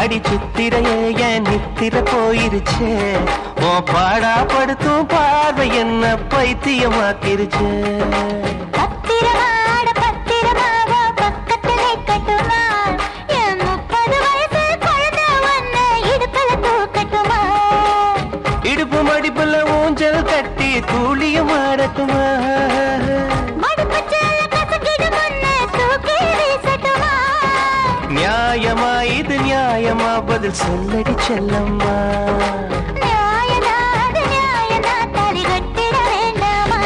அடி சித்திரையே என் நித்திர போயிருச்சே ஓ பாடா படுத்தும் பார்வை என்ன பைத்தியமாக்கிருச்சே பத்திரமாட பத்திரமாக பக்கத்திலே கட்டுமா என் முப்பது வயசு குழந்தை ஒன்னு இடுப்புல தூக்கட்டுமா இடுப்பு மடிப்புல ஊஞ்சல் கட்டி தூளியும் ஆடட்டுமா மடுப்பு சேல கசக்கிடு முன்னே தூக்கி வீசட்டுமா நியாயமா இது நியாயமா பதில் சொல்லடி செல்லம்மா நியாயனா அது நியாயனா தலி கட்டிட வேண்டாமா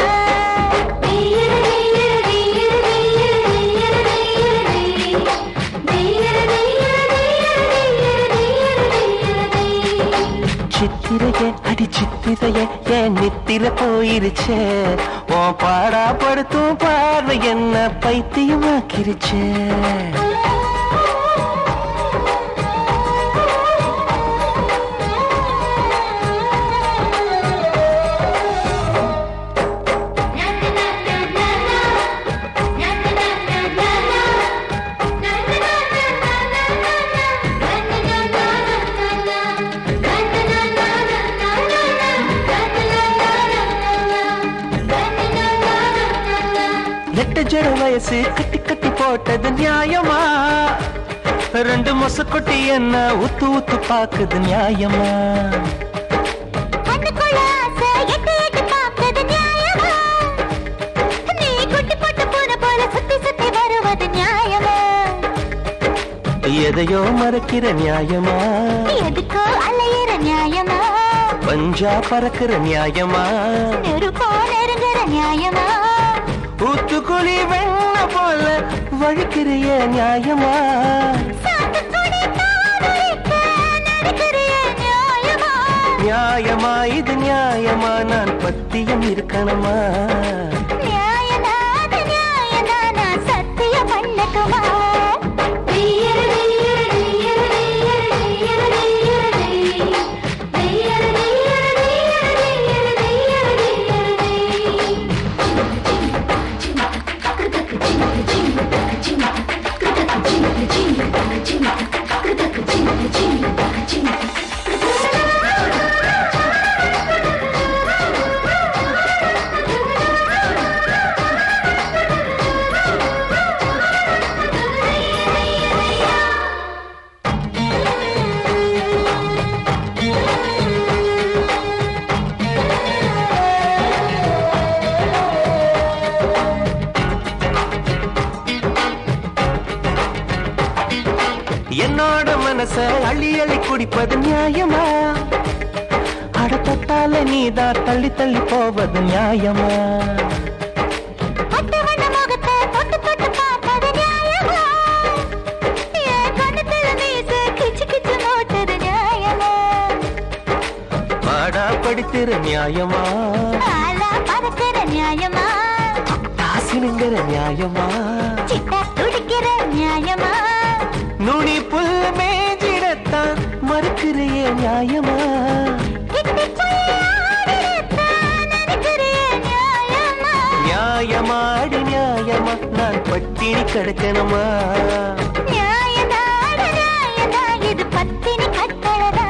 சித்திரையே அடி சித்திரையே என் நித்திர போயிருச்சே ஓ பாடா படுத்தும் பார்வை என்ன பைத்தியமாக்கிருச்சே எட்டு ஜட வயசு கட்டி கட்டி போட்டது நியாயமா ரெண்டு மொச கொட்டி என்ன உத்து உத்து பாக்குது நியாயமா கண்ணுக்குள்ள ஆசை எட்டி எட்டி பார்ப்பது நியாயமா? நீ குட்டி போட்ட பூனை போல சுத்தி சுத்தி வருவது நியாயமா? எதையோ மறக்கிற நியாயமா எதுக்கோ அலையிற நியாயமா? பஞ்சா பறக்கிற நியாயமா நெருப்போ நெருங்குற நியாயமா? ஊத்துக்குழி வெண்ண போல வழிக்கிறிய நியாயமா சாத்துக்குடி காதலிக்க நடக்கிறிய நியாயமா? நியாயமா இது நியாயமா நான் பத்தியம் இருக்கணுமா நியாயனா, அது நியாயனா, நான் சத்தியம் பண்ணட்டுமா? என்னோட மனச அள்ளி அள்ளி குடிப்பது நியாயமா அடப்பட்டால நீதான் தள்ளி தள்ளி போவது நியாயமா பட்டு வண்ண முகத்தை தொட்டு தொட்டு பார்ப்பது நியாயமா? என் கண்ணத்துல மீசை கிச்சு கிச்சு மூட்டுது நியாயமா? பாடா படித்திர நியாயமா ஆளா பறக்கிற நியாயமா? தாசினுங்கிற நியாயமா சிட்டா துடிக்கிற நியாயமா? நுனி புல் மேஞ்சிடத்தான் மறுக்கிறிய நியாயமா கிட்டி புள்ள ஆடிடத்தான் நினைக்கிறிய நியாயமா? நியாயமாடி நியாயமா நான் பட்டினி கிடக்கணுமா நியாயமா, அட நியாயமா, இது பத்தினி கட்டழகா?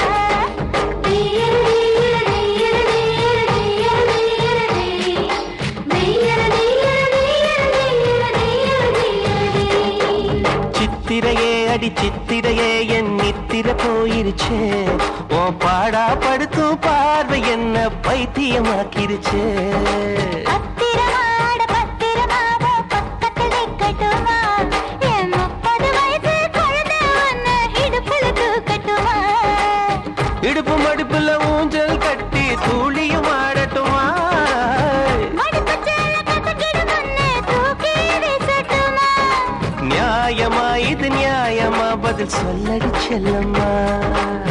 சித்திரையே அடி சித்திரையே என் நித்திர போயிருச்சே ஓ பாடா படுத்தும் பார்வை என்ன பைத்தியமாக்கிருச்சே பத்திரமாட பத்திரமாக பக்கத்தில் வைக்கட்டுமா? என் முப்பது வயசு குழந்தை ஒண்ணு இடுப்புல தூக்கட்டுமா? இடுப்பு மடுப்புல ஊஞ்சல் கட்டி தூளியும் ஆடட்டுமா மடிப்பு சேல கசக்கிடு முன்னே தூக்கி வீசட்டுமா? நியாயமா இது நியாயமா பதில் சொல்லடி செல்லம்மா